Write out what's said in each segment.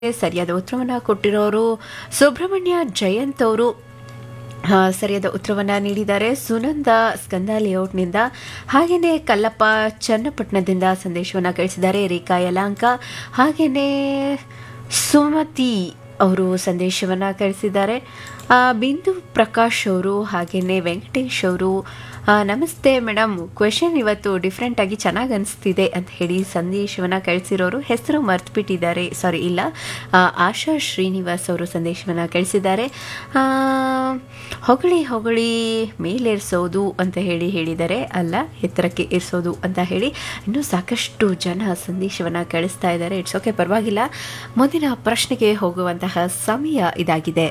ಸರಿಯಾದ ಉತ್ತರವನ್ನು ಕೊಟ್ಟಿರೋರು ಸುಬ್ರಹ್ಮಣ್ಯ ಜಯಂತ್ ಅವರು ಆ, ಸರಿಯಾದ ಉತ್ತರವನ್ನು ನೀಡಿದ್ದಾರೆ ಸುನಂದ ಸ್ಕಂದ ಲೇಔಟ್ನಿಂದ ಹಾಗೆಯೇ ಕಲ್ಲಪ್ಪ ಚನ್ನಪಟ್ಟಣದಿಂದ ಸಂದೇಶವನ್ನು ಕಳಿಸಿದ್ದಾರೆ ರೇಖಾ ಯಲಾಂಕ ಹಾಗೆಯೇ ಸುಮತಿ ಅವರು ಸಂದೇಶವನ್ನು ಕಳಿಸಿದ್ದಾರೆ ಆ, ಬಿಂದು ಪ್ರಕಾಶ್ ಅವರು ಹಾಗೆಯೇ ವೆಂಕಟೇಶ್ ಅವರು ಆ, ನಮಸ್ತೆ ಮೇಡಮ್ ಕ್ವೆಶನ್ ಇವತ್ತು ಡಿಫ್ರೆಂಟ್ ಆಗಿ ಚೆನ್ನಾಗಿ ಅನಿಸ್ತಿದೆ ಅಂತ ಹೇಳಿ ಸಂದೇಶವನ್ನು ಕಳಿಸಿರೋರು ಹೆಸರು ಮರ್ತ್ಬಿಟ್ಟಿದ್ದಾರೆ ಸಾರಿ ಇಲ್ಲ ಆ, ಆಶಾ ಶ್ರೀನಿವಾಸ್ ಅವರು ಸಂದೇಶವನ್ನು ಕಳಿಸಿದ್ದಾರೆ ಆ, ಹೊಗಳಿ ಹೊಗಳಿ ಮೇಲೇರಿಸೋದು ಅಂತ ಹೇಳಿ ಹೇಳಿದ್ದಾರೆ ಅಲ್ಲ ಎತ್ತರಕ್ಕೆ ಇರಿಸೋದು ಅಂತ ಹೇಳಿ ಇನ್ನೂ ಸಾಕಷ್ಟು ಜನ ಸಂದೇಶವನ್ನು ಕಳಿಸ್ತಾ ಇದ್ದಾರೆ ಇಟ್ಸ್ ಓಕೆ ಪರವಾಗಿಲ್ಲ ಮುಂದಿನ ಪ್ರಶ್ನೆಗೆ ಹೋಗುವಂತಹ ಸಮಯ ಇದಾಗಿದೆ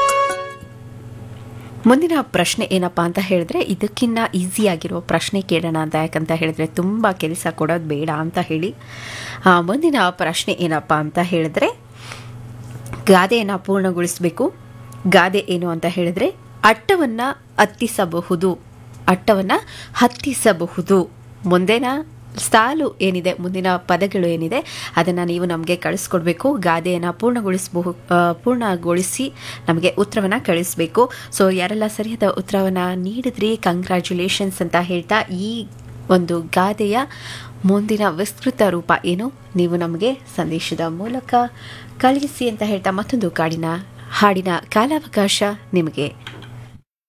ಮುಂದಿನ ಪ್ರಶ್ನೆ ಏನಪ್ಪಾ ಅಂತ ಹೇಳಿದ್ರೆ ಇದಕ್ಕಿನ್ನ ಈಸಿ ಆಗಿರೋ ಪ್ರಶ್ನೆ ಕೇಳೋಣ ಅಂತ ಯಾಕಂತ ಹೇಳಿದ್ರೆ ತುಂಬ ಕೆಲಸ ಕೊಡೋದು ಬೇಡ ಅಂತ ಹೇಳಿ ಆ, ಮುಂದಿನ ಪ್ರಶ್ನೆ ಏನಪ್ಪಾ ಅಂತ ಹೇಳಿದ್ರೆ ಗಾದೆಯನ್ನು ಪೂರ್ಣಗೊಳಿಸಬೇಕು ಗಾದೆ ಏನು ಅಂತ ಹೇಳಿದ್ರೆ ಅಟ್ಟವನ್ನು ಹತ್ತಿಸಬಹುದು ಅಟ್ಟವನ್ನು ಹತ್ತಿಸಬಹುದು ಮುಂದಿನ ಸಾಲು ಏನಿದೆ ಮುಂದಿನ ಪದಗಳು ಏನಿದೆ ಅದನ್ನು ನೀವು ನಮಗೆ ಕಳಿಸ್ಕೊಡ್ಬೇಕು ಗಾದೆಯನ್ನು ಪೂರ್ಣಗೊಳಿಸಬಹು ಆ, ಪೂರ್ಣಗೊಳಿಸಿ ನಮಗೆ ಉತ್ತರವನ್ನು ಕಳಿಸ್ಬೇಕು ಸೊ ಯಾರೆಲ್ಲ ಸರಿಯಾದ ಉತ್ತರವನ್ನು ನೀಡಿದ್ರಿ ಕಂಗ್ರ್ಯಾಚುಲೇಷನ್ಸ್ ಅಂತ ಹೇಳ್ತಾ ಈ ಒಂದು ಗಾದೆಯ ಮುಂದಿನ ವಿಸ್ತೃತ ರೂಪ ಏನು ನೀವು ನಮಗೆ ಸಂದೇಶದ ಮೂಲಕ ಕಳುಹಿಸಿ ಅಂತ ಹೇಳ್ತಾ ಮತ್ತೊಂದು ಕಾಡಿನ ಹಾಡಿನ ಕಾಲಾವಕಾಶ ನಿಮಗೆ